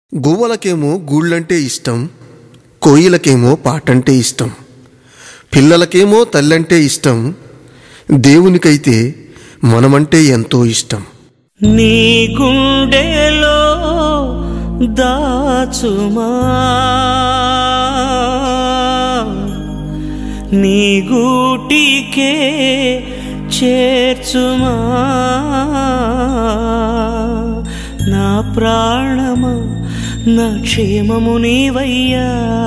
గువ్వలకేమో గూళ్ళంటే ఇష్టం కోయిలకేమో పాటంటే ఇష్టం పిల్లలకేమో తల్లంటే ఇష్టం దేవునికైతే మనమంటే ఎంతో ఇష్టం నీ గుండెలో దాచుమా నీ గూటికే చేర్చుమా నా ప్రాణమా నా క్షేమము నీవయ్యా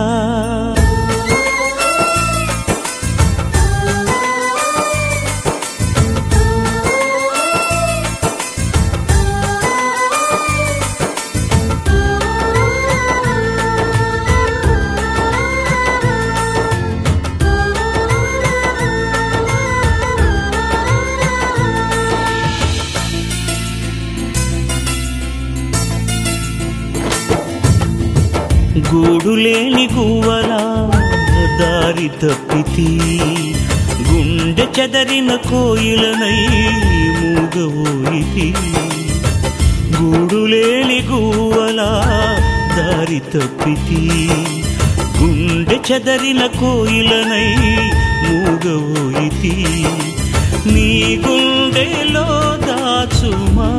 గూడులేని గువ్వలా దారి తప్పితి గుండె చెదరిన కోయిలనై మూగవోయితి గూడులేని గువ్వలా దారి తప్పితి గుండె చెదరిన కోయిలనై మూగవోయితి నీ గుండెలో దాచుమా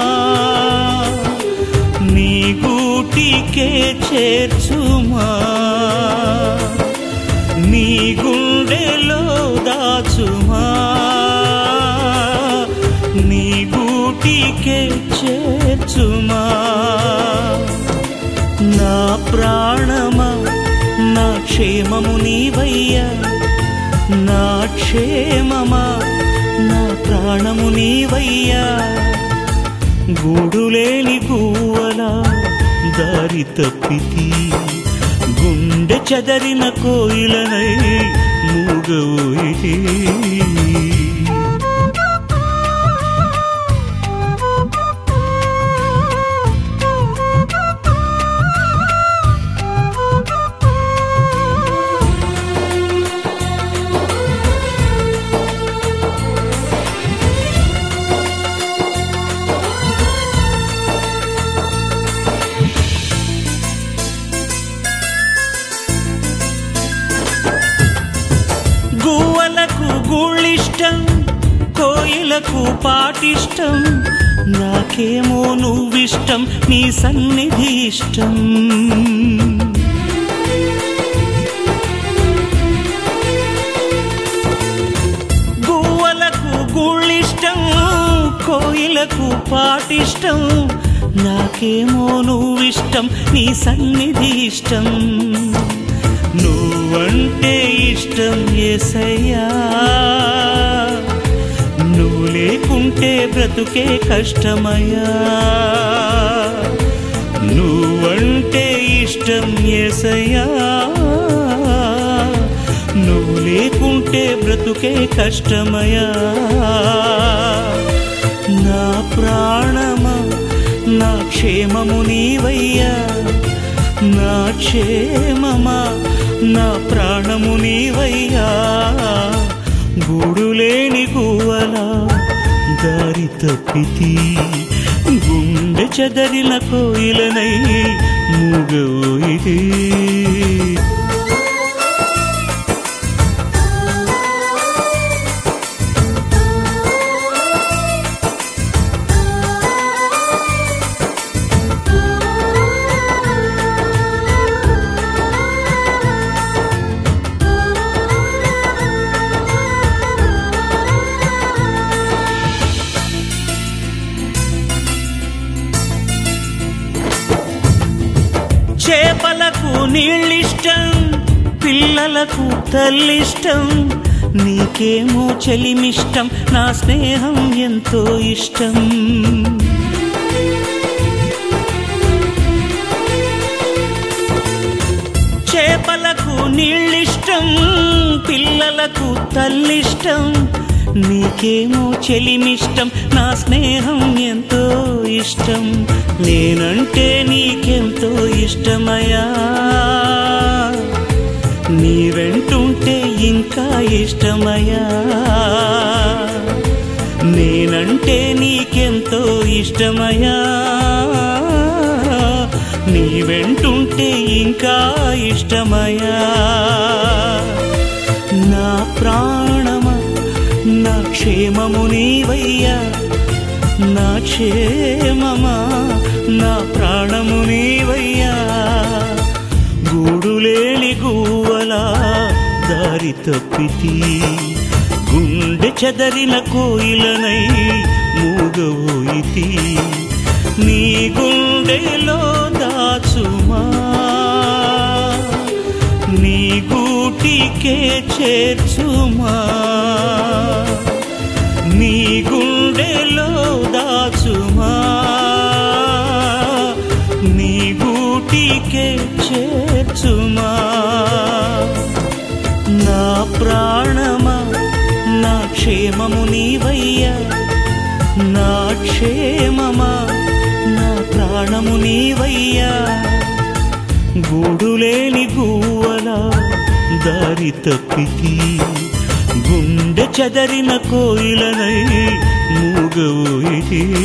నీ గూటికే చేర్చుమా నీ గుండెలో దాచుమా నీ గూటికే చేర్చుమా నా ప్రాణమా నా క్షేమము నీవయ్యా నా క్షేమమా నా ప్రాణము నీవయ్యా గూడులేని గువ్వలా దారి తప్పితి గుండె చెదరిన కోయిలనై మూగవోయి గువ్వలకు గూళ్ళిష్టం కోయిలకు పాటిష్టం నాకేమో నువ్విష్టం నీ సన్నిధి ఇష్టం గువ్వలకు గూళ్ళిష్టం కోయిలకు పాటిష్టం నాకేమో నువ్విష్టం నీ సన్నిధి ఇష్టం నువ్వంటే ఇష్టం ఏసయ్యా నువ్వు లేకుంటే బ్రతుకే కష్టమయ్యా నువ్వంటే ఇష్టం ఏసయ్యా నువ్వు లేకుంటే బ్రతుకే కష్టమయ్యా నా ప్రాణమా నా క్షేమము నీవయ్యా నా క్షేమమా నా ప్రాణము నీవయ్యా గూడులేని గువ్వలా దారి తప్పితి గుండె చెదరిన కోయిలనై మూగోయిది చేపలకు నీళ్ళిష్టం పిల్లలకు తల్లిష్టం నీకేమో చెలిమిష్టం నా స్నేహం ఎంతో ఇష్టం చేపలకు నీళ్ళిష్టం పిల్లలకు తల్లిష్టం నీకేమో చెలిమిష్టం నా స్నేహం ఎంతో ఇష్టం నేనంటే నీకెంతో ఇష్టమయ్యా నీ వెంటుంటే ఇంకా ఇష్టమయ్యా నేనంటే నీకెంతో ఇష్టమయ్యా నీ వెంటుంటే ఇంకా ఇష్టమయ్యా నా ప్రాణమా నా క్షేమము నీవయ్యా నా క్షేమమా నా ప్రాణము నీవయ్యా గూడులేని గువ్వలా దారి తప్పితి గుండె చెదరిన కోయిలనై మూగవోయితి నీ గుండెలో దాచుమా నీ గూటికే చేర్చుమా నీ గుండెలో దాచుమా నీ గూటికే చేర్చుమా నా ప్రాణమా నా క్షేమము నీవయ్యా నా క్షేమమా నా ప్రాణము నీవయ్యా గూడులేని గువ్వలా దారి తప్పితి గుండె చెదరిన కోయిలనై మూగవోయితే